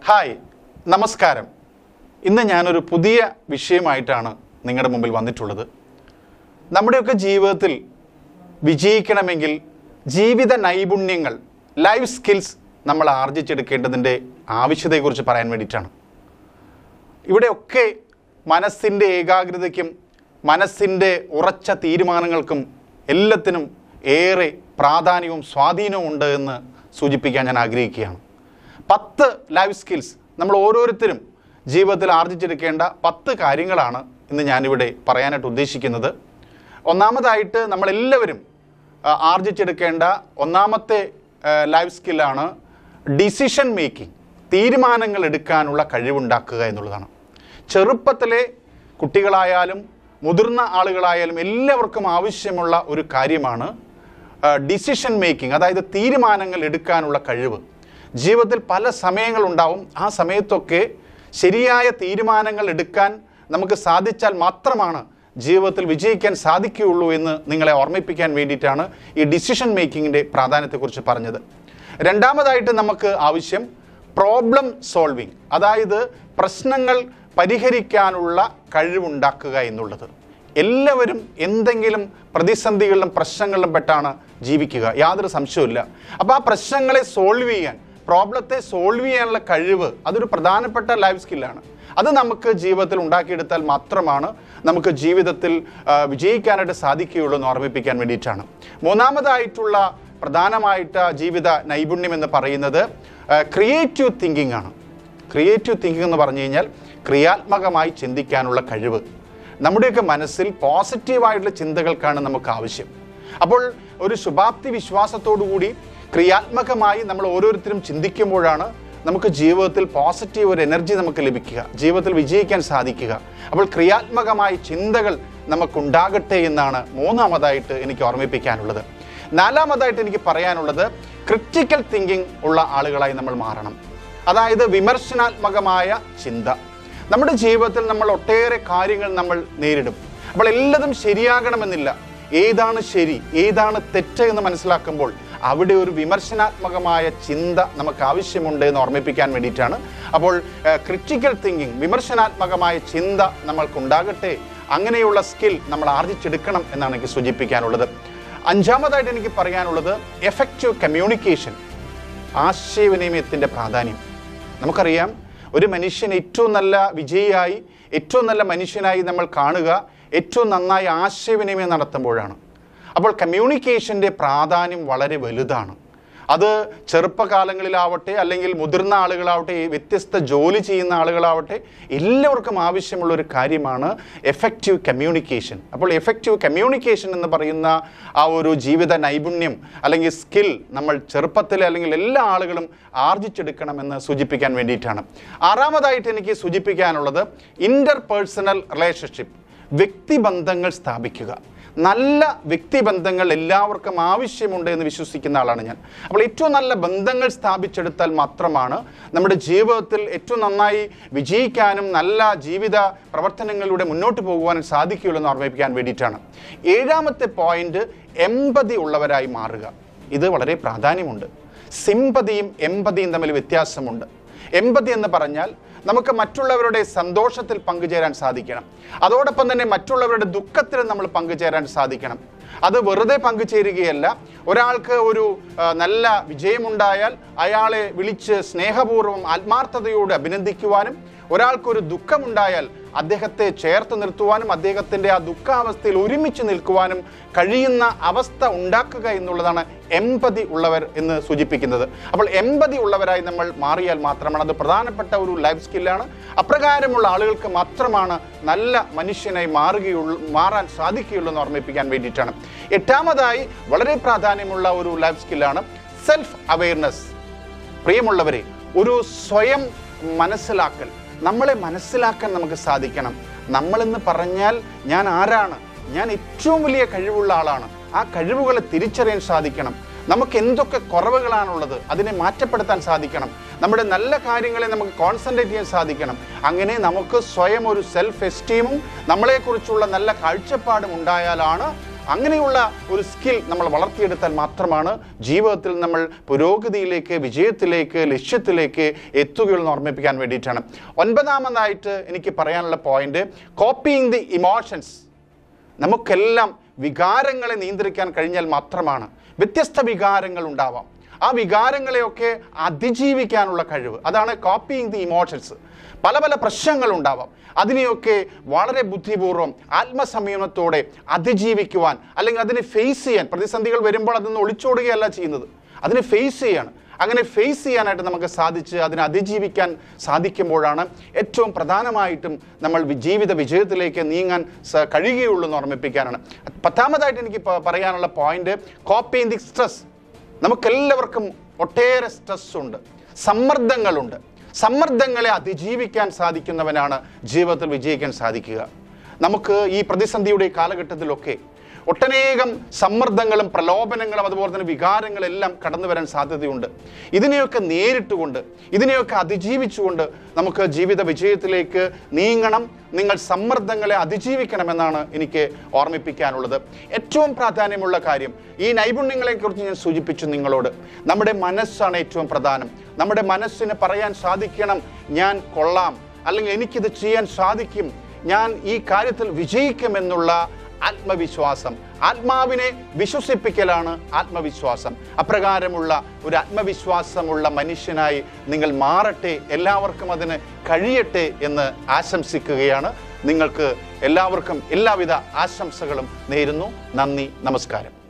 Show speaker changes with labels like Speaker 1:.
Speaker 1: hi നമസ്കാരം ഇന്ന് ഞാനൊരു പുതിയ വിഷയമായിട്ടാണ് നിങ്ങളുടെ മുമ്പിൽ വന്നിട്ടുള്ളത് നമ്മുടെയൊക്കെ ജീവിതത്തിൽ വിജയിക്കണമെങ്കിൽ ജീവിത നൈപുണ്യങ്ങൾ ലൈഫ് സ്കിൽസ് നമ്മൾ ആർജിച്ചെടുക്കേണ്ടതിൻ്റെ ആവശ്യതയെക്കുറിച്ച് പറയാൻ വേണ്ടിയിട്ടാണ് ഇവിടെയൊക്കെ മനസ്സിൻ്റെ ഏകാഗ്രതയ്ക്കും മനസ്സിൻ്റെ ഉറച്ച തീരുമാനങ്ങൾക്കും എല്ലാത്തിനും ഏറെ പ്രാധാന്യവും സ്വാധീനവും ഉണ്ട് എന്ന് സൂചിപ്പിക്കാൻ ഞാൻ ആഗ്രഹിക്കുകയാണ് പത്ത് ലൈഫ് സ്കിൽസ് നമ്മൾ ഓരോരുത്തരും ജീവിതത്തിൽ ആർജിച്ചെടുക്കേണ്ട പത്ത് കാര്യങ്ങളാണ് ഇന്ന് ഞാനിവിടെ പറയാനായിട്ട് ഉദ്ദേശിക്കുന്നത് ഒന്നാമതായിട്ട് നമ്മളെല്ലാവരും ആ, ആർജിച്ചെടുക്കേണ്ട ഒന്നാമത്തെ ലൈഫ് സ്കില്ലാണ് ഡിസിഷൻ മേക്കിംഗ് തീരുമാനങ്ങൾ എടുക്കാനുള്ള കഴിവുണ്ടാക്കുക എന്നുള്ളതാണ് ചെറുപ്പത്തിലെ കുട്ടികളായാലും മുതിർന്ന ആളുകളായാലും എല്ലാവർക്കും ആവശ്യമുള്ള ഒരു കാര്യമാണ് ഡിസിഷൻ മേക്കിംഗ് അതായത് തീരുമാനങ്ങൾ എടുക്കാനുള്ള കഴിവ് ജീവിതത്തിൽ പല സമയങ്ങളുണ്ടാവും ആ സമയത്തൊക്കെ ശരിയായ തീരുമാനങ്ങൾ എടുക്കാൻ നമുക്ക് സാധിച്ചാൽ മാത്രമാണ് ജീവിതത്തിൽ വിജയിക്കാൻ സാധിക്കുകയുള്ളൂ എന്ന് നിങ്ങളെ ഓർമ്മിപ്പിക്കാൻ വേണ്ടിയിട്ടാണ് ഈ ഡിസിഷൻ മേക്കിങ്ങിൻ്റെ പ്രാധാന്യത്തെക്കുറിച്ച് പറഞ്ഞത് രണ്ടാമതായിട്ട് നമുക്ക് ആവശ്യം പ്രോബ്ലം സോൾവിങ് അതായത് പ്രശ്നങ്ങൾ പരിഹരിക്കാനുള്ള കഴിവുണ്ടാക്കുക എന്നുള്ളത് എല്ലാവരും എന്തെങ്കിലും പ്രതിസന്ധികളിലും പ്രശ്നങ്ങളിലും പെട്ടാണ് ജീവിക്കുക യാതൊരു സംശയവുമില്ല അപ്പോൾ ആ പ്രശ്നങ്ങളെ സോൾവ് ചെയ്യാൻ പ്രോബ്ലത്തെ സോൾവ് ചെയ്യാനുള്ള കഴിവ് അതൊരു പ്രധാനപ്പെട്ട ലൈഫ് സ്കില്ലാണ് അത് നമുക്ക് ജീവിതത്തിൽ ഉണ്ടാക്കിയെടുത്താൽ മാത്രമാണ് നമുക്ക് ജീവിതത്തിൽ ആ, വിജയിക്കാനായിട്ട് സാധിക്കുകയുള്ളൂ എന്ന് ഓർമ്മിപ്പിക്കാൻ വേണ്ടിയിട്ടാണ് മൂന്നാമതായിട്ടുള്ള പ്രധാനമായിട്ട് ജീവിത നൈപുണ്യം എന്ന് പറയുന്നത് ക്രിയേറ്റീവ് തിങ്കിങ് ആണ് ക്രിയേറ്റീവ് തിങ്കിങ് എന്ന് പറഞ്ഞു കഴിഞ്ഞാൽ ക്രിയാത്മകമായി ചിന്തിക്കാനുള്ള കഴിവ് നമ്മുടെയൊക്കെ മനസ്സിൽ പോസിറ്റീവായിട്ടുള്ള ചിന്തകൾക്കാണ് നമുക്ക് ആവശ്യം അപ്പോൾ ഒരു ശുഭാപ്തി വിശ്വാസത്തോടു കൂടി ക്രിയാത്മകമായി നമ്മൾ ഓരോരുത്തരും ചിന്തിക്കുമ്പോഴാണ് നമുക്ക് ജീവിതത്തിൽ പോസിറ്റീവ് ഒരു എനർജി നമുക്ക് ലഭിക്കുക ജീവിതത്തിൽ വിജയിക്കാൻ സാധിക്കുക അപ്പോൾ ക്രിയാത്മകമായ ചിന്തകൾ നമുക്കുണ്ടാകട്ടെ എന്നാണ് മൂന്നാമതായിട്ട് എനിക്ക് ഓർമ്മിപ്പിക്കാനുള്ളത് നാലാമതായിട്ട് എനിക്ക് പറയാനുള്ളത് ക്രിറ്റിക്കൽ തിങ്കിങ് ഉള്ള ആളുകളായി നമ്മൾ മാറണം അതായത് വിമർശനാത്മകമായ ചിന്ത നമ്മുടെ ജീവിതത്തിൽ നമ്മൾ ഒട്ടേറെ കാര്യങ്ങൾ നമ്മൾ നേരിടും അപ്പോൾ എല്ലാതും ശരിയാകണമെന്നില്ല ഏതാണ് ശരി ഏതാണ് തെറ്റ് എന്ന് മനസ്സിലാക്കുമ്പോൾ അവിടെ ഒരു വിമർശനാത്മകമായ ചിന്ത നമുക്ക് ആവശ്യമുണ്ട് എന്ന് ഓർമ്മിപ്പിക്കാൻ വേണ്ടിയിട്ടാണ് അപ്പോൾ ക്രിറ്റിക്കൽ തിങ്കിങ് വിമർശനാത്മകമായ ചിന്ത നമ്മൾക്കുണ്ടാകട്ടെ അങ്ങനെയുള്ള സ്കിൽ നമ്മൾ ആർജിച്ചെടുക്കണം എന്നാണ് എനിക്ക് സൂചിപ്പിക്കാനുള്ളത് അഞ്ചാമതായിട്ട് എനിക്ക് പറയാനുള്ളത് എഫക്റ്റീവ് കമ്മ്യൂണിക്കേഷൻ ആശയവിനിമയത്തിൻ്റെ പ്രാധാന്യം നമുക്കറിയാം ഒരു മനുഷ്യൻ ഏറ്റവും നല്ല വിജയിയായി ഏറ്റവും നല്ല മനുഷ്യനായി നമ്മൾ കാണുക ഏറ്റവും നന്നായി ആശയവിനിമയം നടത്തുമ്പോഴാണ് അപ്പോൾ കമ്മ്യൂണിക്കേഷൻ്റെ പ്രാധാന്യം വളരെ വലുതാണ് അത് ചെറുപ്പകാലങ്ങളിലാവട്ടെ അല്ലെങ്കിൽ മുതിർന്ന ആളുകളാവട്ടെ വ്യത്യസ്ത ജോലി ചെയ്യുന്ന ആളുകളാവട്ടെ എല്ലാവർക്കും ആവശ്യമുള്ള ഒരു കാര്യമാണ് എഫക്റ്റീവ് കമ്മ്യൂണിക്കേഷൻ അപ്പോൾ എഫക്റ്റീവ് കമ്മ്യൂണിക്കേഷൻ എന്ന് പറയുന്ന ആ ഒരു ജീവിത നൈപുണ്യം അല്ലെങ്കിൽ സ്കിൽ നമ്മൾ ചെറുപ്പത്തിലെ അല്ലെങ്കിൽ എല്ലാ ആളുകളും ആർജിച്ചെടുക്കണമെന്ന് സൂചിപ്പിക്കാൻ വേണ്ടിയിട്ടാണ് ആറാമതായിട്ട് എനിക്ക് സൂചിപ്പിക്കാനുള്ളത് ഇൻ്റർ പേഴ്സണൽ റിലേഷൻഷിപ്പ് വ്യക്തിബന്ധങ്ങൾ സ്ഥാപിക്കുക നല്ല വ്യക്തിബന്ധങ്ങൾ എല്ലാവർക്കും ആവശ്യമുണ്ട് എന്ന് വിശ്വസിക്കുന്ന ആളാണ് ഞാൻ അപ്പോൾ ഏറ്റവും നല്ല ബന്ധങ്ങൾ സ്ഥാപിച്ചെടുത്താൽ മാത്രമാണ് നമ്മുടെ ജീവിതത്തിൽ ഏറ്റവും നന്നായി വിജയിക്കാനും നല്ല ജീവിത പ്രവർത്തനങ്ങളിലൂടെ മുന്നോട്ട് പോകുവാനും സാധിക്കുകയുള്ളൂ എന്ന് ഓർമ്മിപ്പിക്കാൻ വേണ്ടിയിട്ടാണ് ഏഴാമത്തെ പോയിന്റ് എമ്പതി ഉള്ളവരായി മാറുക ഇത് വളരെ പ്രാധാന്യമുണ്ട് സിമ്പതിയും എമ്പതിയും തമ്മിൽ വ്യത്യാസമുണ്ട് എമ്പതി എന്ന് പറഞ്ഞാൽ നമുക്ക് മറ്റുള്ളവരുടെ സന്തോഷത്തിൽ പങ്കുചേരാൻ സാധിക്കണം അതോടൊപ്പം തന്നെ മറ്റുള്ളവരുടെ ദുഃഖത്തിൽ നമ്മൾ പങ്കുചേരാൻ സാധിക്കണം അത് വെറുതെ പങ്കുചേരുകയല്ല ഒരാൾക്ക് ഒരു ആ, നല്ല വിജയമുണ്ടായാൽ അയാളെ വിളിച്ച് സ്നേഹപൂർവ്വം ആത്മാർത്ഥതയോടെ അഭിനന്ദിക്കുവാനും ഒരാൾക്കൊരു ദുഃഖമുണ്ടായാൽ അദ്ദേഹത്തെ ചേർത്ത് നിർത്തുവാനും അദ്ദേഹത്തിൻ്റെ ആ ദുഃഖാവസ്ഥയിൽ ഒരുമിച്ച് നിൽക്കുവാനും കഴിയുന്ന അവസ്ഥ ഉണ്ടാക്കുക എന്നുള്ളതാണ് എമ്പതി ഉള്ളവർ എന്ന് സൂചിപ്പിക്കുന്നത് അപ്പോൾ എമ്പതി ഉള്ളവരായി നമ്മൾ മാറിയാൽ മാത്രമാണ് അത് പ്രധാനപ്പെട്ട ഒരു ലൈഫ് സ്കില്ലാണ് അപ്രകാരമുള്ള ആളുകൾക്ക് മാത്രമാണ് നല്ല മനുഷ്യനായി മാറുകയുള്ളൂ മാറാൻ സാധിക്കുകയുള്ളൂ എന്ന് ഓർമ്മിപ്പിക്കാൻ വേണ്ടിയിട്ടാണ് എട്ടാമതായി വളരെ പ്രാധാന്യമുള്ള ഒരു ലൈഫ് സ്കില്ലാണ് സെൽഫ് അവെയർനെസ് പ്രിയമുള്ളവരെ ഒരു സ്വയം മനസ്സിലാക്കൽ നമ്മളെ മനസ്സിലാക്കാൻ നമുക്ക് സാധിക്കണം നമ്മളെന്ന് പറഞ്ഞാൽ ഞാൻ ആരാണ് ഞാൻ ഏറ്റവും വലിയ കഴിവുള്ള ആളാണ് ആ കഴിവുകളെ തിരിച്ചറിയാൻ സാധിക്കണം നമുക്ക് എന്തൊക്കെ കുറവുകളാണുള്ളത് അതിനെ മാറ്റപ്പെടുത്താൻ സാധിക്കണം നമ്മുടെ നല്ല കാര്യങ്ങളെ നമുക്ക് കോൺസെൻട്രേറ്റ് ചെയ്യാൻ സാധിക്കണം അങ്ങനെ നമുക്ക് സ്വയം ഒരു സെൽഫ് എസ്റ്റീമും നമ്മളെക്കുറിച്ചുള്ള നല്ല കാഴ്ചപ്പാടും ഉണ്ടായാലാണ് അങ്ങനെയുള്ള ഒരു സ്കിൽ നമ്മൾ വളർത്തിയെടുത്താൽ മാത്രമാണ് ജീവിതത്തിൽ നമ്മൾ പുരോഗതിയിലേക്ക് വിജയത്തിലേക്ക് ലക്ഷ്യത്തിലേക്ക് എത്തുകയുള്ളൂ ഓർമ്മിപ്പിക്കാൻ വേണ്ടിയിട്ടാണ് ഒൻപതാമതായിട്ട് എനിക്ക് പറയാനുള്ള പോയിന്റ് കോപ്പിയിങ് ദി ഇമോഷൻസ് നമുക്കെല്ലാം വികാരങ്ങളെ നിയന്ത്രിക്കാൻ കഴിഞ്ഞാൽ മാത്രമാണ് വ്യത്യസ്ത വികാരങ്ങൾ ഉണ്ടാവാം ആ വികാരങ്ങളെയൊക്കെ അതിജീവിക്കാനുള്ള കഴിവ് അതാണ് കോപ്പിയിങ് ദി ഇമോഷൻസ് പല പല പ്രശ്നങ്ങൾ ഉണ്ടാവാം അതിനെയൊക്കെ വളരെ ബുദ്ധിപൂർവ്വം ആത്മസംയമനത്തോടെ അതിജീവിക്കുവാൻ അല്ലെങ്കിൽ അതിനെ ഫേസ് ചെയ്യാൻ പ്രതിസന്ധികൾ വരുമ്പോൾ അതിന് ഒളിച്ചോടുകയല്ല ചെയ്യുന്നത് അതിനെ ഫേസ് ചെയ്യാണ് അങ്ങനെ ഫേസ് ചെയ്യാനായിട്ട് നമുക്ക് സാധിച്ച് അതിനെ അതിജീവിക്കാൻ സാധിക്കുമ്പോഴാണ് ഏറ്റവും പ്രധാനമായിട്ടും നമ്മൾ വി- ജീവിത വിജയത്തിലേക്ക് നീങ്ങാൻ സ- കഴിയുകയുള്ളൂ എന്ന് ഓർമ്മിപ്പിക്കാനാണ് പത്താമതായിട്ട് എനിക്ക് പ- പറയാനുള്ള point copy in the stress നമുക്കെല്ലാവർക്കും ഒട്ടേറെ സ്ട്രെസ് ഉണ്ട് സമ്മർദ്ദങ്ങളുണ്ട് സമ്മർദ്ദങ്ങളെ അതിജീവിക്കാൻ സാധിക്കുന്നവനാണ് ജീവിതത്തിൽ വിജയിക്കാൻ സാധിക്കുക നമുക്ക് ഈ പ്രതിസന്ധിയുടെ ഈ കാലഘട്ടത്തിലൊക്കെ ഒട്ടനേകം സമ്മർദ്ദങ്ങളും പ്രലോഭനങ്ങളും അതുപോലെ തന്നെ വികാരങ്ങളെല്ലാം കടന്നു വരാൻ സാധ്യതയുണ്ട് ഇതിനെയൊക്കെ നേരിട്ടുകൊണ്ട് ഇതിനെയൊക്കെ അതിജീവിച്ചുകൊണ്ട് നമുക്ക് ജീവിത വിജയത്തിലേക്ക് നീങ്ങണം നിങ്ങൾ സമ്മർദ്ദങ്ങളെ അതിജീവിക്കണമെന്നാണ് എനിക്ക് ഓർമ്മിപ്പിക്കാനുള്ളത് ഏറ്റവും പ്രാധാന്യമുള്ള കാര്യം ഈ നൈപുണ്യങ്ങളെക്കുറിച്ച് ഞാൻ സൂചിപ്പിച്ചു നിങ്ങളോട് നമ്മുടെ മനസ്സാണ് ഏറ്റവും പ്രധാനം നമ്മുടെ മനസ്സിന് പറയാൻ സാധിക്കണം ഞാൻ കൊള്ളാം അല്ലെങ്കിൽ എനിക്കിത് ചെയ്യാൻ സാധിക്കും ഞാൻ ഈ കാര്യത്തിൽ വിജയിക്കുമെന്നുള്ള ആത്മവിശ്വാസം ആത്മാവിനെ വിശ്വസിപ്പിക്കലാണ് ആത്മവിശ്വാസം അപ്രകാരമുള്ള ഒരു ആത്മവിശ്വാസമുള്ള മനുഷ്യനായി നിങ്ങൾ മാറട്ടെ എല്ലാവർക്കും അതിന് കഴിയട്ടെ എന്ന് ആശംസിക്കുകയാണ് നിങ്ങൾക്ക് എല്ലാവർക്കും എല്ലാവിധ ആശംസകളും നേരുന്നു നന്ദി നമസ്കാരം